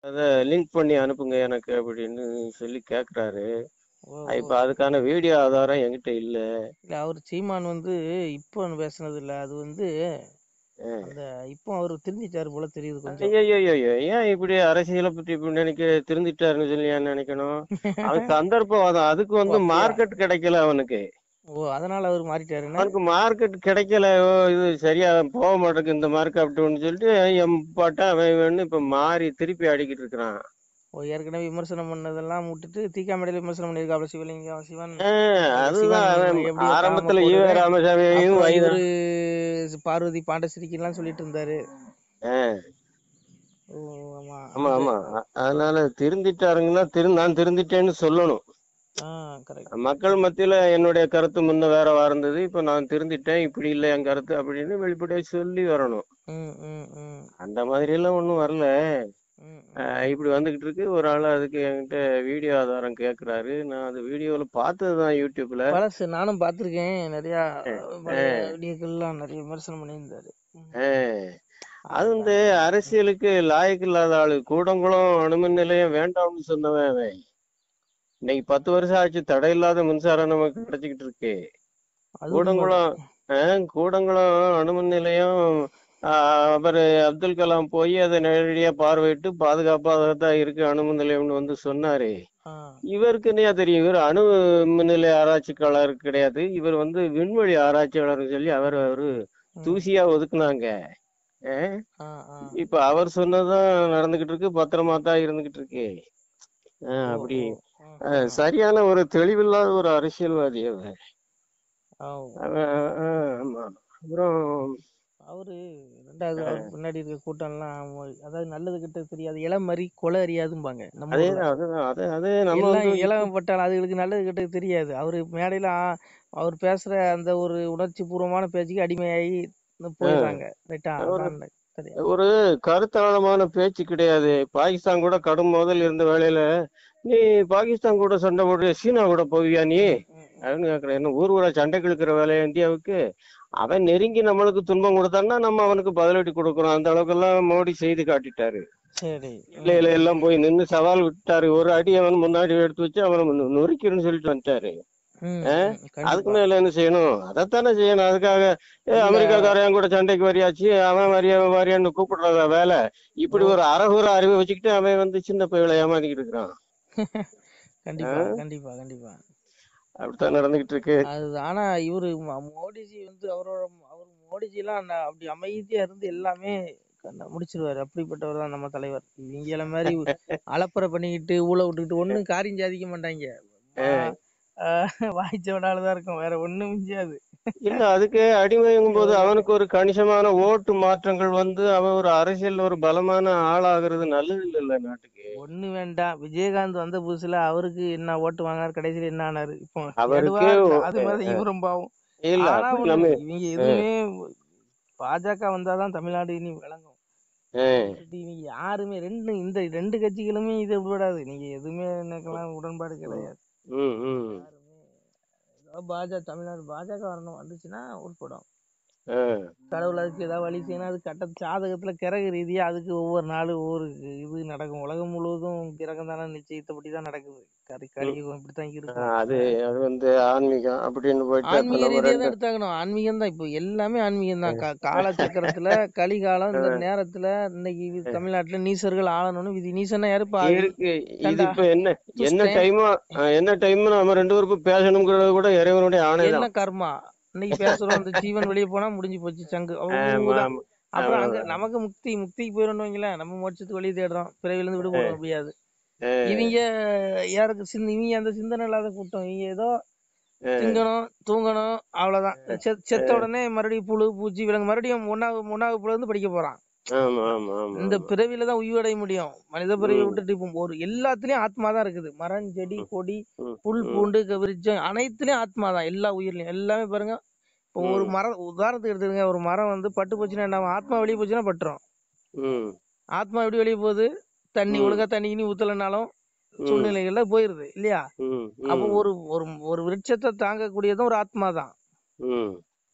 அத லிங்க் பண்ணி அனுப்புங்க எனக்கு அப்படின்னு சொல்லி கேக்குறாரு. ஓ! இப்ப ஓ! அதுக்கான வீடியோ ஆதாரம் என்கிட்ட இல்ல. இல்ல அவரு சீமான் வந்து இப்போ பேசுனது இல்ல. அது வந்து அ. அந்த இப்போ அவரு திருந்திட்டாரு போல தெரியுது கொஞ்சம். ஐய்யய்யய்யோ! ஏன் இப்படி அரசியல பத்தி இப்படி நினைக்க திருந்திட்டாருன்னு சொல்லி ஏன் நினைக்கணும்? அவன் சந்தர்ப்பவாதம். அதுக்கு ஓ! வந்து அப்படியா? மார்க்கெட் கிடைக்கல அவனுக்கு. ஓ! அதனால அவரு மாறிட்டாருன்னா? அவனுக்கு மார்க்கெட் கிடைக்கல. ஓ! இது சரியா போக மாட்டேங்குது இந்த மார்க் அப்படின்னு சொல்லிட்டு எம்பாட்டா அவன் இவன்னு இப்ப மாறி திருப்பி ஆடிக்கிட்டு இருக்கிறான். ஓ! ஏற்கனவே விமர்சனம் பண்ணதெல்லாம் விட்டுட்டு தீகா மேடையில விமர்சனம் பண்ணியிருக்காப்ல சிவலிங்கம் சிவன். ஆ, அ சிவன் அதுதான் அவன் எப்படியோ காம ஆரம்பத்துல ஈவ போடுவேன். ராமசாமியையும் அப்புறம் வைதான். இவரு பார்வதி பாண்டசிரிக்கெல்லாம் சொல்லிட்டு இருந்தாரு. ஆ. ஓ! ஆமா. ஆமா, அந்த ஆமா. அ அதனால திருந்திட்டாருங்கன்னா திரு நான் திருந்திட்டேன்னு சொல்லணும். ஆ கரெக்ட். மக்கள் மத்தியில என்னுடைய கருத்து முன்ன வேறவா இருந்தது. இப்ப நான் திருந்திட்டேன். இப்படி இல்ல என் கருத்து அப்படின்னு வெளிப்படையா சொல்லி வரணும். ம், ம், ம். அந்த மாதிரி எல்லாம் ஒண்ணும் வரல. ம், அ ம். இப்படி வந்துகிட்டு இருக்கு. ஒரு ஆளு அதுக்கு என்கிட்ட வீடியோ ஆதாரம் கேக்குறாரு. நான் அந்த வீடியோல பார்த்ததுதான் YouTubeல. பழசு நானும் பார்த்துருக்கேன். நெறையா அ, பழைய அ. வீடியோக்கள்லாம் நெறைய விமர்சனம் பண்ணியிருந்தாரு. ம். ஆ. அது வந்து அதுதான். ம். அரசியலுக்கு லாயக்கு இல்லாத ஆளு. கூடங்குளம் அணுமின் நிலையம் வேண்டாம்னு சொன்னவன் அவன். இன்னைக்கு 10 வருஷம் ஆச்சு தடையில்லாத மின்சாரம் நமக்கு கிடைச்சுக்கிட்டு இருக்கு. அது கூடங்குளம் உண்மதான். ஆ கூடங்குளம் அணுமின் நிலையம் ஆ அவரு அப்துல் கலாம் போய் அத நேரடியா பார்வையிட்டு பாதுகாப்பாக தான் இருக்கு அணுமின் நிலையம்னு வந்து சொன்னாரு. ஆ. இவருக்கு என்னையா தெரியும்? இவர் அணு மின் நிலைய ஆராய்ச்சியாளர் கிடையாது. இவர் வந்து விண்வெளி ஆராய்ச்சியாளர்னு சொல்லி அவர ஒரு ம். தூசியா ஒதுக்குனாங்க. ஆ. ஆ, ஆ. இப்ப அவர் சொன்னதுதான் நடந்துகிட்டு இருக்கு. பத்திரமா தான் இருந்துகிட்டு இருக்கு. ஆ ஓ! அப்படி ஓ! அ ம், ம். சரியான ஒரு தெளிவில்லாத ஒரு அரசியல்வாதி அவன். ஓ! அவன் ஆ ஆமா. அப்புறம் அவரு 2வது அ. அவருக்கு பின்னாடி இருக்க கூட்டம்லாம் அதாவது நல்லது கெட்டது தெரியாது. இளமறி கொலை அறியாதும்பாங்க நம்ம ஊர்ல. அதேதான் அதுதான். அது அது நம்ம எல்லாம் வந்து இளம் பட்டாளம் அதுகளுக்கு நல்லது கெட்டது தெரியாது. அவரு மேடையில ஆ அவர் பேசுற அந்த ஒரு உணர்ச்சி பூர்வமான பேச்சுக்கு அடிமையாகி ஆ. போயிடுறாங்க. ரைட்டா? ஒரு அதான் சரி. ஒரு கருத்தாழமான பேச்சு கிடையாது. பாகிஸ்தான் கூட கடும் மோதல் இருந்த வேளையில, "நீ பாகிஸ்தான் கூட சண்டை போடுறியா? சீனா கூட போவியா நீ?" ம், ம், ம். அப்படின்னு கேட்கிறேன். என்ன ஊர் ஊரா சண்டைக்கு இழுக்கிற வேலையா இந்தியாவுக்கு? அவன் நெருங்கி நம்மளுக்கு துன்பம் கொடுத்தான்னா, நம்ம அவனுக்கு பதிலடி கொடுக்கிறோம். அந்த அளவுக்கெல்லாம் மோடி செய்து காட்டிட்டாரு. சரி. ம். எல்லையில எல்லாம் போய் நின்னு சவால் விட்டாரு. ஒரு அடி அவன் முன்னாடி எடுத்து வச்சு அவன நொ நொறுக்கிருன்னு சொல்லிட்டு வந்துட்டாரு. ம், ஆ? ம். அதுக்கு கண்டிப்பா. மேல என்ன செய்யணும்? அதைத்தானே செய்யணும். அதுக்காக ஏ இல்ல அமெரிக்காக்காரன் கூட சண்டைக்கு வரியாச்சு, அவன் வரியா வரியான்னு கூப்பிடுறதா வேலை. இப்படி ஓ! ஒரு அரகுற அறிவை வச்சுக்கிட்டு அவன் வந்து சின்ன பயல ஏமாத்திக்கிட்டு இருக்கிறான். ஆ? கண்டிப்பா, கண்டிப்பா, கண்டிப்பா. அப்படித்தான் நடந்துகிட்டு இருக்கு. அது ஆனா இவரு ம மோடிஜி வந்து அவரோட அவர் மோடிஜிலாம் ந அப்படி அமைதியா இருந்து எல்லாமே கண்ண முடிச்சிருவாரு. அப்படிப்பட்டவர் தான் நம்ம தலைவர். இவிங்கள மாரி அலப்பறை பண்ணிக்கிட்டு, ஊழ விட்டுக்கிட்டு ஒண்ணும் காரியம் சாதிக்க மாட்டாய்ங்க. ஆ. மா அ வாய்ச்சவடால தான் இருக்கும். வேற ஒண்ணும் மிஞ்சாது. இல்ல அதுக்கு அடிமைங்கும்போது ஒரு அவனுக்கு ஒரு கணிசமான ஓட்டு மாற்றங்கள் வந்து அவன் ஒரு அரசியல்ல ஒரு பலமான ஆளாகிறது நல்லது இல்லல்ல நாட்டுக்கு. ஒண்ணு வேண்டாம். விஜயகாந்த் வந்த புதுசுல அவருக்கு என்ன ஓட்டு வாங்குனாரு, கடைசியில என்ன ஆனாரு? இப்போ அவருக்கே எடுவாரு. ஒ அது அ மாரி அ இவரும் பாவம். இல்ல ஆனா அப்படி ஒண்ணு, நம்ம இவிங்க அ எதுவுமே பாஜக வந்தா தான் தமிழ்நாடு இனி விளங்கும். அ விட்டுட்டு இவிங்க யாருமே 2 இந்த 2 கட்சிகளுமே இத விடாது. நீங்க எதுவுமே எனக்கெல்லாம் உடன்பாடு ம். கிடையாது. ம், ம். யாருமே ஏதோ பாஜ தமிழ்நாடு பாஜக வரணும். வந்துச்சுன்னா உருப்படும். ஆ. கடவுள் அதுக்கு ஏதாவது வழி செய்யணும். அது கட்ட ஜாதகத்துல கிரக ரீதியா அதுக்கு ஒவ்வொரு நாளும் ஒவ்வொரு இது நடக்கும். உலகம் முழுவதும் கிரகம் தானே நிச்சயித்தபடி தான் நடக்குது. கரி ம். கலியுகம் இப்படித்தான் ஆ, இருக்கும். அது அதனால அது வந்து ஆன்மீகம் அப்படின்னு போயிட்டு அப்ப ஆன்மீக நம்ம ரீதியா தான் 2 எடுத்தாகணும். ஆன்மீகம் தான். இப்போ எல்லாமே ஆன்மீகம் அ. தான். கா காலச்சக்கரத்துல கலிகாலம் இந்த அ. நேரத்துல இன்னைக்கு இது அ. தமிழ்நாட்டுல நீசர்கள் ஆளணும்னு விதி. நீசன்னா யாரு? பாவி. இருக்கு. இது தண்டா. இப்ப என்ன என்ன துஷ்டன். டைமோ அ என்ன டைம்னு நம்ம 2 பேருக்கும் பேசணுங்கிறது கூட இறைவனுடைய என்ன ஆணைதான். கர்மா? இன்னைக்கு பேசுறோம். இந்த ஜீவன் வெளிய போனா முடிஞ்சு போச்சு சங்கு. ஆமா, அவ்வளவுதான். ஆமா. அப்புறம் அங்க அவ்வளவுதான். நமக்கு முக்தி முக்திக்கு போயிரோம்னு வைங்களேன். நம்ம மோட்சத்துக்கு வழி தேடுறோம். பிறவியிலிருந்து அ. விடுபட முடியாது. அ. இவிங்க யாருக்கு சிந் இவிங்க அந்த சிந்தனை இல்லாத கூட்டம். இவிங்க ஏதோ அ. திங்கணும், தூங்கணும் அவ்வளவுதான். அ. செத் செத்த அ. உடனே மறுபடியும் புழு, பூச்சி, விலங்கு மறுபடியும் 1வது 3வது புல இருந்து படிக்க போறான். ஆமா, ஆமா, ஆமா, இந்த ஆமா. பிறவியில தான் உய்வடைய முடியும். மனித பிறவிய ம். விட்டுட்டு இப்போ ஒரு எல்லாத்துலயும் ஆத்மா தான் இருக்குது. மரம், செடி, ம். கொடி, ம். புல், ம். பூண்டு, க விருட்சம் அனைத்துலயும் ஆத்மா தான். எல்லா உயிர்லயும். எல்லாமே பாருங்க. இப்போ ஒரு ம். மரம் உதாரணத்துக்கு எடுத்துக்கங்க. ஒரு மரம் வந்து பட்டு போச்சுன்னா என்ன ஆகும்? ஆத்மா வெளிய போச்சுன்னா பட்டுரும். ம். ஆத்மா எப்படி வெளிய போகுது? தண்ணி ம். ஒழுங்கா தண்ணி கிண்ணி ஊத்தலனாலும் ம். சூழ்நிலைகள்ல போயிருது. இல்லையா? ம். அப்போ ம். ஒரு ஒரு ஒரு விருட்சத்த தாங்கக்கூடியதும் ஒரு ஆத்மா தான். ம்.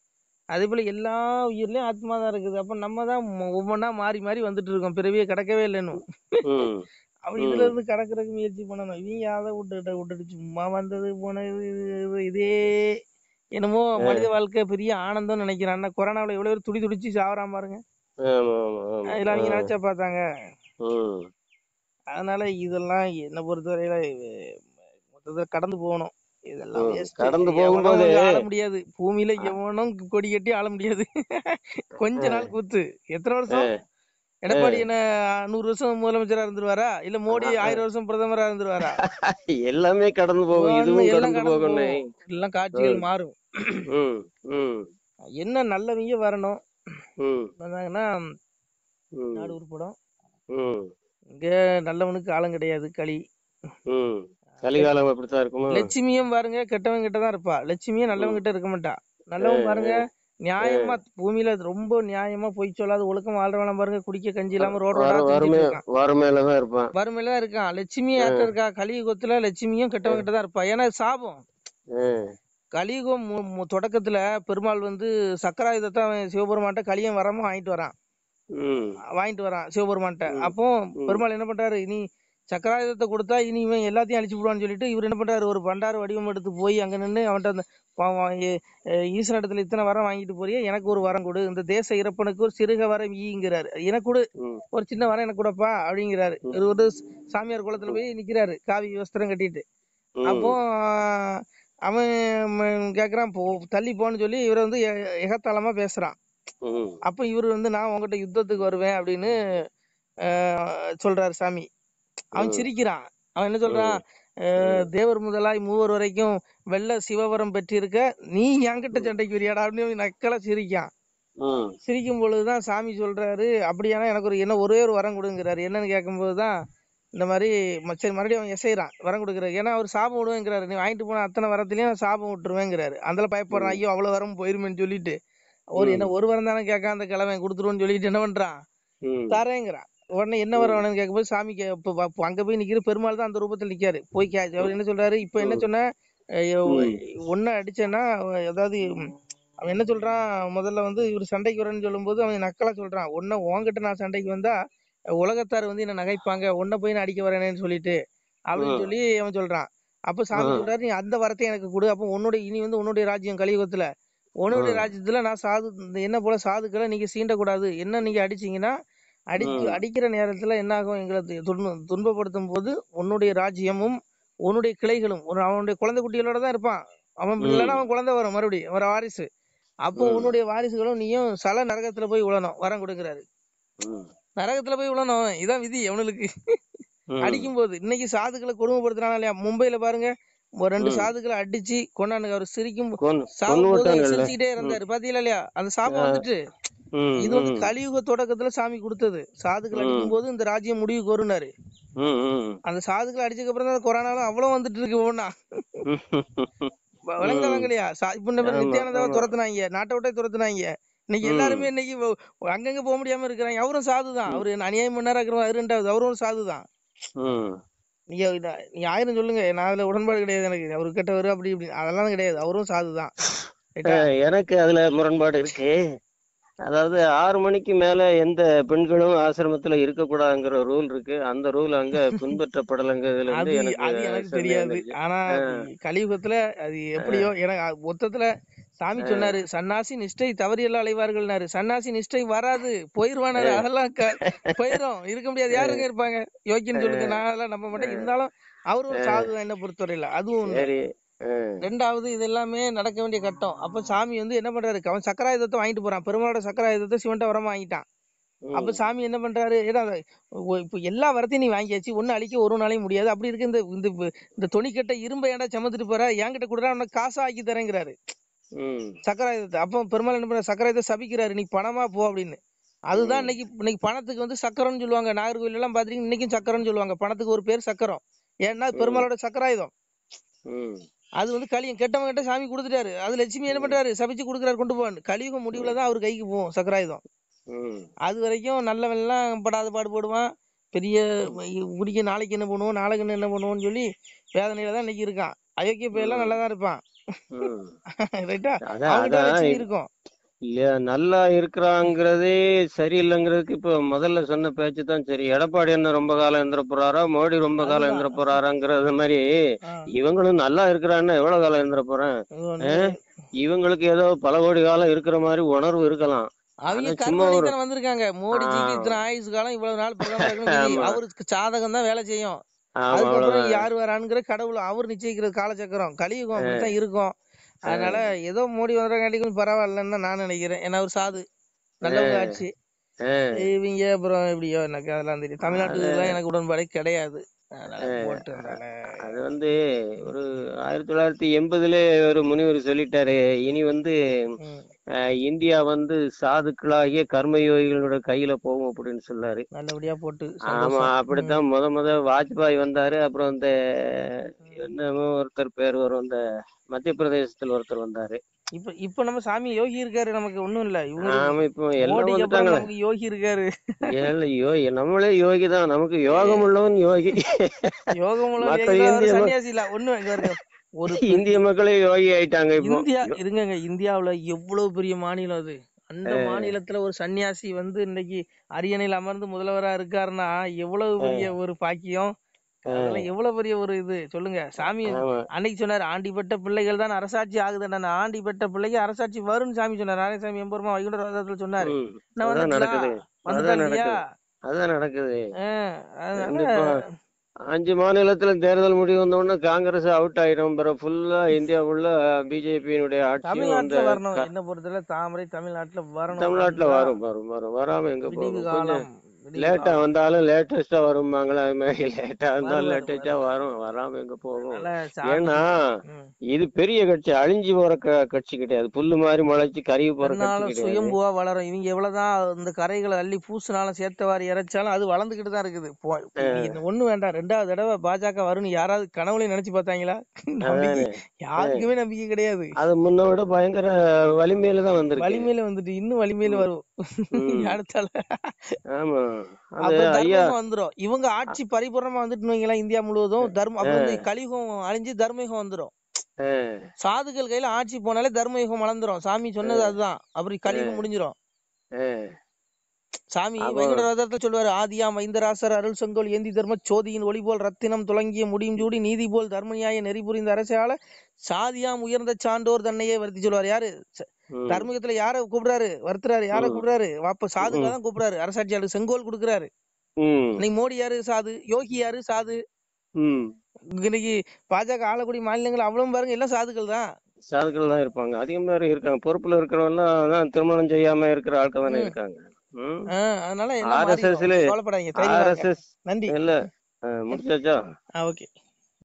அதே போல எல்லா உயிர்லயும் ஆத்மா தான் இருக்குது அப்ப நம்ம தான் மொ- ஒவ்வொன்னா மாறி மாறி வந்துட்டு இருக்கோம் பிறவியே கிடக்கவே இல்லைன்னு ம் அப்ப ம் இதுல இருந்து கடக்கறதுக்கு முயற்சி பண்ணணும் இவங்க அதை விட்டுட்டு விட்டுட்டு சும்மா வந்தது போனது இது- இது- இதே என்னமோ மனித வாழ்க்கை பெரிய ஆனந்தம் நினைக்கிறான் ஆனா கொரோனாவுல எவ்வளவு பேர் துடி துடிச்சு சாவறான் பாருங்க ஆமா ஆமா ஆமா இதெல்லாம் ஆ நீங்க நினைச்சா பார்த்தாங்க ம் அதனால இதெல்லாம் என்னை பொறுத்தவரையில இது மொத்தத்துல கடந்து போகணும் இதெல்லாம் ம் வேஸ்ட் கடந்து எவனும் போகும்போது வந்து ஆள முடியாது பூமியில எவனும் கொடி கட்டி ஆள முடியாது கொஞ்ச நாள் கூத்து எத்தனை வருஷம் எடப்பாடி என்ன நூறு வருஷம் முதலமைச்சரா இருந்துருவாரா இல்ல மோடி ஆயிரம் வருஷம் பிரதமரா இருந்துருவாரா எல்லாமே கடந்து போகும் ஒண்ணு இதுவும் எல்லாம் கடந்து கடந்து போகணும் போகும் எல்லாம் காட்சிகள் மாறும் ம் ம் என்ன நல்லவங்க வரணும் ம் வந்தாங்கன்னா ம் நாடு உருப்படும் ம் இங்க நல்லவனுக்கு ஆளும் கிடையாது களி ம் கலிகாலம் அப்படித்தான் இருக்குமா லட்சுமியும் பாருங்க கெட்டவன் கிட்ட தான் இருப்பா லட்சுமியும் நல்லவன் கிட்ட இருக்க மாட்டா நல்லவன் பாருங்க நியாயமா பூமியில ரொம்ப நியாயமா பொய் சொல்லாத ஒழுக்கம் வாழ்றவன பாருங்க குடிக்க கஞ்சி இல்லாம ரோடு ரோடா வர திரிஞ்சிட்டு வறுமை இருக்கான் வறுமையில தான் இருப்பான் வறுமையில தான் இருக்கான் லட்சுமி யார்கிட்ட இருக்கா கலியுகத்துல லட்சுமியும் கெட்டவன் கிட்ட தான் இருப்பா ஏன்னா இது சாபம் ம் கலியுகம் மு- மு- தொடக்கத்துல பெருமாள் வந்து சக்கராயுதத்தை அவன் சிவபெருமான்ட்ட கலியம் வராம வாங்கிட்டு வரான் ம் வாங்கிட்டு வரான் சிவபெருமான்ட்ட ம். அப்போ ம். பெருமாள் என்ன பண்றாரு இனி சக்கராயுதத்தை கொடுத்தா இனி இவன் எல்லாத்தையும் அழிச்சு விடுவான்னு சொல்லிட்டு இவர் என்ன பண்றாரு ஒரு பண்டார வடிவம் எடுத்து போய் அங்க நின்னு அவன்கிட்ட அந்த வா- வா- ஏ- அஹ் ஈசன் இடத்துல இத்தனை வரம் வாங்கிட்டு போறியே எனக்கு ஒரு வரம் கொடு இந்த தேச இறப்பனுக்கு ஒரு சிறுக வரம் ஈங்கிறாரு எனக்கு கொடு ம் ஒரு சின்ன வரம் எனக்கு கொடுப்பா அப்படிங்கிறாரு ம். இவர் ஒரு சாமியார் குளத்துல போய் நிக்கிறாரு காவி வஸ்திரம் கட்டிட்டு ம் அப்போ ஆஹ், அவன் ம- கேக்குறான் போ தள்ளி போன்னு சொல்லி இவர் வந்து எ- எகத்தாளமா பேசுறான் ம் அப்ப இவர் வந்து நான் உங்ககிட்ட யுத்தத்துக்கு வருவேன் அப்படின்னு ஆஹ், சொல்றாரு சாமி அவன் ம். சிரிக்கிறான் அவன் என்ன சொல்றான் ஆஹ், தேவர் முதலாய் மூவர் வரைக்கும் வெள்ள சிவவரம் பெற்றிருக்க நீ என்கிட்ட சண்டைக்கு வரியாடா அப்படின்னு நக்கலா சிரிக்கான் ம் சிரிக்கும் பொழுதுதான் சாமி சொல்றாரு அப்படியானா எனக்கு ஒரு என்ன ஒரே ஒரு வரம் கொடுங்கிறாரு என்னன்னு கேட்கும்போதுதான் இந்த மாதிரி ம- சரி மறுபடியும் அவன் எசைறான் வரம் கொடுக்குறாரு ஏன்னா அவர் சாபம் விடுவேங்கிறாரு நீ வாங்கிட்டு போன அத்தனை வரத்துலயும் நான் சாபம் விட்டுருவேங்கிறாரு அந்த பயப்படுறான் ஐயோ அவ்வளவு வரம் போயிருமேன்னு சொல்லிட்டு ஒரு என்ன ஒரு வரம் தானே கேட்க அந்த கிழமை கொடுத்துருவோன்னு சொல்லிட்டு என்ன பண்றான் ம் தரேங்கிறான் உடனே என்ன வரம் வேணும்னு கேட்கும்போது சாமி கே- இப்ப வ- இப்ப அங்க போய் நிக்கிற பெருமாள் தான் அந்த ரூபத்துல நிக்காரு போய் கே அவர் என்ன சொல்றாரு இப்ப என்ன சொன்ன ஒன்ன அடிச்சேன்னா அதாவது ம், அவன் என்ன சொல்றான் முதல்ல வந்து இவர் சண்டைக்கு வரேன்னு சொல்லும்போது அவன் நக்கலா சொல்றான் உன்ன உன்கிட்ட நான் சண்டைக்கு வந்தா உலகத்தார் வந்து என்ன நகைப்பாங்க உன்னை போய் நான் அடிக்க வரேனேன்னு சொல்லிட்டு அப்படின்னு ம். சொல்லி அவன் சொல்றான் அப்ப சாமி ம். சொல்றாரு நீ அந்த வரத்தை எனக்கு கொடு அப்ப உன்னுடைய இனி வந்து உன்னுடைய ராஜ்யம் கலியுகத்துல உன்னுடைய ம். ராஜ்யத்துல நான் சாது இந்த என்ன போல சாதுக்களை நீங்க சீண்டக்கூடாது என்ன நீங்க அடிச்சீங்கன்னா அடிச்சு ம். அடிக்கிற நேரத்துல என்ன ஆகும் எங்களை து- துன்ப துன்பப்படுத்தும் போது உன்னுடைய ராஜ்யமும் உன்னுடைய கிளைகளும் ஒரு அவனுடைய குழந்தை குட்டிகளோட தான் இருப்பான் அவன் ம். இல்லைன்னா அவன் குழந்தை வரும் மறுபடியும் அவன் வாரிசு அப்போ ம். உன்னுடைய வாரிசுகளும் நீயும் சல நரகத்துல போய் விழணும் வரம் கொடுக்குறாரு ம். நரகத்துல போய் விழணும் இதான் விதி அவனுக்கு ம். அடிக்கும் போது இன்னைக்கு சாதுக்களை கொடுமைப்படுத்துறாங்க இல்லையா மும்பைல பாருங்க ஒரு ரெண்டு ம். சாதுக்களை அடிச்சு கொண்டாந்து அவர் சிரிக்கும் கொன்னு கொன்னு சாகும்போது அவர் விட்டாங்கல்ல சிரிச்சுக்கிட்டே இருந்தாரு பாத்தீங்களா இல்லையா அந்த சாபம் ஆ. வந்துட்டு ம், இது வந்து ம், கலியுக தொடக்கத்துல சாமி கொடுத்தது சாதுக்கள் ம். அடிக்கும் போது இந்த ராஜ்யம் முடிவுக்கு வருனாரு ம், ம். அந்த சாதுக்கள் அடிச்சதுக்கு அப்புறம் தான் கொரோனாலும் அவ்வளவு வந்துட்டு இருக்கு ஒண்ணா விளங்குதாங்க இல்லையா சா- இப்ப இந்த மாதிரி ஆமா, நித்யானந்தாவை ஆமா. துரத்துனாங்க நாட்டை விட்டே துரத்துனாங்க இன்னைக்கு ம். எல்லாருமே இன்னைக்கு வ- அங்கங்க போக முடியாம இருக்கிறாங்க அவரும் சாதுதான் அவரு அநியாயம் பண்ணாரா இருக்கிற அது ரெண்டாவது அவரும் ஒரு சாதுதான் ம். நீங்க இத- நீங்க ஆயிரம் சொல்லுங்க நான் அதுல உடன்பாடு கிடையாது எனக்கு அவரு கெட்டவர் அப்படி இப்படி அதெல்லாம் கிடையாது அவரும் சாதுதான் ரைட்டா? அஹ், எனக்கு அதுல முரண்பாடு இருக்கு அதாவது ஆறு மணிக்கு மேல எந்த பெண்களும் ஆசிரமத்துல இருக்கக்கூடாதுங்கிற ரூல் இருக்கு அந்த ரூல் அங்க பின்பற்றப்படலைங்கிறதுல அது இருந்து எனக்கு அது எனக்கு சந்தேகம் தெரியாது வந்துருச்சு. ஆனா அது கலியுகத்துல அது எப்படியோ எனக்கு அது மொத்தத்துல சாமி சொன்னாரு சன்னாசி நிஷ்டை தவறியெல்லாம் அலைவார்கள்னாரு சன்னாசி நிஷ்டை வராது போயிருவானாரு அதெல்லாம் க- போயிரும் இருக்க முடியாது யாருங்க இருப்பாங்க யோக்கியன்னு சொல்லுங்க நான் அதெல்லாம் நம்ப மாட்டேன் இருந்தாலும் அவரும் ஒரு சாதுதான் என்ன பொறுத்தவரையில அதுவும் ஒண்ணு. சரி அஹ், ரெண்டாவது இது எல்லாமே நடக்க வேண்டிய கட்டம் அப்ப சாமி வந்து என்ன பண்றாரு அவன் சக்கராயுதத்தை வாங்கிட்டு போறான் பெருமாளோட சக்கராயுதத்தை சிவன்ட்ட வரமா வாங்கிட்டான் ம். அப்ப சாமி என்ன பண்றாரு ஏடா அது ஒ- இப்ப எல்லா வரத்தையும் நீ வாங்கியாச்சு ஒண்ணு அழிக்க ஒரு நாளையும் முடியாது அப்படி இருக்கு இந்த இந்த இந்த துணிக்கட்டை இரும்பை ஏன்டா சமந்துட்டு போற என்கிட்ட கொடுறா உனக்கு காசா ஆக்கி தரேங்கிறாரு ம். சக்கராயுதத்தை அப்போ பெருமாள் என்ன பண்ண சக்கராயுதத்தை சபிக்கிறாரு நீ பணமா போ அப்படின்னு அதுதான் இன்னைக்கு இன்னைக்கு பணத்துக்கு வந்து சக்கரம்னு சொல்லுவாங்க நாகர்கோவில் எல்லாம் பாத்தீங்கன்னா இன்னைக்கும் சக்கரம்னு சொல்லுவாங்க பணத்துக்கு ஒரு பேர் சக்கரம் ஏன்னா பெருமாளோட சக்கராயுதம் ம். அது வந்து கலியும் கெட்டவன் கிட்ட சாமி கொடுத்துட்டாரு அது லட்சுமி என்ன பண்றாரு சபிச்சு கொடுக்குறாரு கொண்டு போவான்னு கலியுகம் முடிவுல தான் அவர் கைக்கு போகும் சக்கராயுதம் ம். அது வரைக்கும் நல்லவன் எல்லாம் படாத பாடு போடுவான் பெரிய குடிக்க நாளைக்கு என்ன பண்ணுவோம் நாளைக்கு என்ன பண்ணுவோம்னு சொல்லி வேதனையில தான் இன்னைக்கு இருக்கான் அயோக்கிய பையெல்லாம் நல்லா தான் இருப்பான் ம். ரைட்டா அதான் அவங்ககிட்ட அதான் லட்சுமி இருக்கும் இல்ல நல்லா இருக்கிறாங்கிறதே சரியில்லைங்கிறதுக்கு இப்ப முதல்ல சொன்ன பேச்சு தான் சரி எடப்பாடி என்ன ரொம்ப காலம் இருந்துட போறாரா மோடி ரொம்ப காலம் அதுதான். இருந்துட போறாராங்கிறது மாதிரி ஆ, இவங்களும் நல்லா இருக்கிறான்னா எவ்வளவு காலம் இருந்துட போறேன் இது ஒண்ணு. இவங்களுக்கு ஏதோ பல கோடி காலம் இருக்கிற மாதிரி உணர்வு இருக்கலாம் அவங்க ஆனா சும்மா கருணை ஒரு- தானே வந்திருக்காங்க மோடிஜிக்கு ஆ. இத்தனை ஆயுசு காலம் இவ்வளவு நாள் பிரதமர் இருக்கணும் விதி. ஆமா. அவருக்கு சாதகம் தான் வேலை செய்யும் ஆமா அதுக்கப்புறம் அவ்வளவுதான் யார் வரானுங்கிற கடவுள் அவர் நிச்சயிக்கிறது காலச்சக்கரம் கலியுகம் அப்படித்தான் இருக்கும் அதனால ஏதோ மோடி வந்தங்காட்டி கொஞ்சம் பரவாயில்லன்னு தான் நான் நினைக்கிறேன் ஏன்னா ஒரு சாது நல்லவங்க ஆட்சி ஆ. இவங்க அப்புறம் எப்படியோ எனக்கு அதெல்லாம் தெரியும் தமிழ்நாட்டுல எனக்கு உடன்பாடே கிடையாது அதனால போட்டு அதனால அது வந்து ஒரு ஆயிரத்தி தொள்ளாயிரத்தி எண்பதுல ஒரு முனிவர் சொல்லிட்டாரு இனி வந்து ம், அஹ், இந்தியா வந்து சாதுக்களாகிய கர்மயோகிகளோட கையில போகும் அப்படின்னு சொன்னாரு நல்லபடியா போட்டு ஆமா சந்தோஷம். அப்படித்தான் முத முத வாஜ்பாய் வந்தாரு அப்புறம் இந்த என்னமோ ஒருத்தர் பேர் வரும் இந்த மத்திய பிரதேசத்துல ஒருத்தர் வந்தாரு இப்ப இப்ப நம்ம சாமி யோகி இருக்காரு நமக்கு ஒண்ணும் இல்ல இவங்க ஆமா இப்போ எல்லாம் மோடிக்கு அப்புறம் வந்துட்டாங்களே நமக்கு யோகி இருக்காரு ஏல யோகி நம்மளே யோகி தான் நமக்கு யோகம் உள்ளவன் யோகி யோகம் உள்ள மத்த யோகி தான், அவரு இந்திய ம- சன்னியாசி இல்ல ஒண்ணு இங்க பாருங்க. ஒரு இந்திய மக்களே யோகி ஆயிட்டாங்க இப்போ இந்தியா இருங்கங்க இந்தியாவுல எவ்வளவு பெரிய மாநிலம் அது அந்த மாநிலத்துல ஒரு சன்னியாசி வந்து இன்னைக்கு அரியணையில் அமர்ந்து முதல்வரா இருக்காருன்னா எவ்வளவு பெரிய ஒரு பாக்கியம் அதெல்லாம் எவ்வளவு பெரிய ஒரு இது சொல்லுங்க சாமி ஆமா அன்னைக்கு சொன்னாரு ஆண்டி பெற்ற பிள்ளைகள் தான் அரசாட்சி ஆகுதுன்னா ஆண்டி பெற்ற பிள்ளைக்கு அரசாட்சி வரும்னு சாமி சொன்னார் நாராயணசாமி எம்பெருமா வைகுண்ட ரதத்துல சொன்னாரு ம். நான் அதான் வந்துட்டா நடக்குது வந்துட்டா அதான் இல்லையா அதான் நடக்குது ஆஹ் அதனால கண்டிப்பா அஞ்சு மாநிலத்துல தேர்தல் முடிவு வந்த உடனே காங்கிரஸ் அவுட் ஆயிடும் பிறகு ஃபுல்லா இந்தியா ஃபுல்லா பிஜேபியினுடைய ஆட்சியும் வந்து தமிழ்நாட்டுல வரணும் என்ன பொறுத்தவரை தாமரை தமிழ்நாட்டுல வரணும் தமிழ்நாட்டுல வரும் வரும் வரும் வராம எங்க விடிவு போகும் காலம் கொஞ்சம் விடிவு லேட்டா வந்தாலும் லேட்டஸ்டா வரும்பாங்களா அது மாதிரி லேட்டா வரும், வந்தாலும் வரும், லேட்டஸ்டா வரும் வராம எங்க போகும் அதனால சாமி ஏன்னா ம். இது பெரிய கட்சி அழிஞ்சு போற க- கட்சி கிடையாது புல்லு மாதிரி முளைச்சு கருகி போற கட்சி தன்னால கிடையாது சுயம்புவா வளரும் இவங்க எவ்வளவுதான் இந்த கரைகளை அள்ளி பூசினாலும் சேர்த்தவாரி இறைச்சாலும் அது வளர்ந்துகிட்டு தான் இருக்குது போ- இது ஒண்ணு வேண்டாம் ரெண்டாவது தடவை பாஜக வரும்னு யாராவது கனவுலயும் நினைச்சு பார்த்தாங்களா நம்பிக்கை அதானே. யாருக்குமே நம்பிக்கை கிடையாது அது முன்ன விட பயங்கர வலிமையில தான் வந்திருக்கு வலிமையில வந்துட்டு இன்னும் வலிமையில வரும் ம். அடுத்தால ஆமா அது அப்புறம் ஐயா தர்மயுகம் வந்துரும் இவங்க ஆட்சி பரிபூர்ணமா வந்துட்டு வைங்களேன் இந்தியா முழுவதும் தர்மம் அப்புறம் வந்து கலியுகம் அழிஞ்சு தர்மயுகம் வந்துரும் ஆ, சாதுக்கள் கையில ஆட்சி போனாலே தர்மயுகம் வளர்ந்துரும் சாமி சொன்னது அதுதான் அப்புறம் கலியுகம் முடிஞ்சிரும் ஆ. சாமி அப்போ- வைகுண்ட ரதத்துல சொல்லுவாரு ஆதியாம் வைந்தராசர் அருள் செங்கோல் ஏந்தி தர்ம சோதியின் ஒளி போல் ரத்தினம் துலங்கிய முடியும் சூடி நீதி போல் தர்மநியாய நெறி புரிந்த அரசால சாதியாம் உயர்ந்த சான்றோர் தன்னையே வருத்தி சொல்லுவாரு யாரு ச- ம். தர்மயுகத்துல யார கூப்பிடுறாரு வருத்துறாரு யார ம். கூப்பிடுறாரு அப்ப சாதுகளை தான் கூப்பிடுறாரு அரசாட்சியாளர் செங்கோல் கொடுக்குறாரு ம். இன்னைக்கு மோடி யாரு சாது யோகி யாரு சாது ம். இன்னைக்கு பாஜக ஆளக்கூடிய மாநிலங்கள் அவ்வளவு பாருங்க எல்லாம் சாதுக்கள் தான் சாதுக்கள் தான் இருப்பாங்க அதிகம் பேர் இருக்காங்க பொறுப்புல இருக்கிறவங்க எல்லாம் திருமணம் செய்யாம இருக்கிற ஆட்கள் தானே இருக்காங்க ம். ஆஹ் அதனால எல்லாம் RSS ல மாறிடும். கவலைப்படாதீங்க தைரியமா இருங்க. ஆர்எஸ்எஸ் நன்றி இல்ல ஆ, முடிச்சாச்சா ஆ ஓகே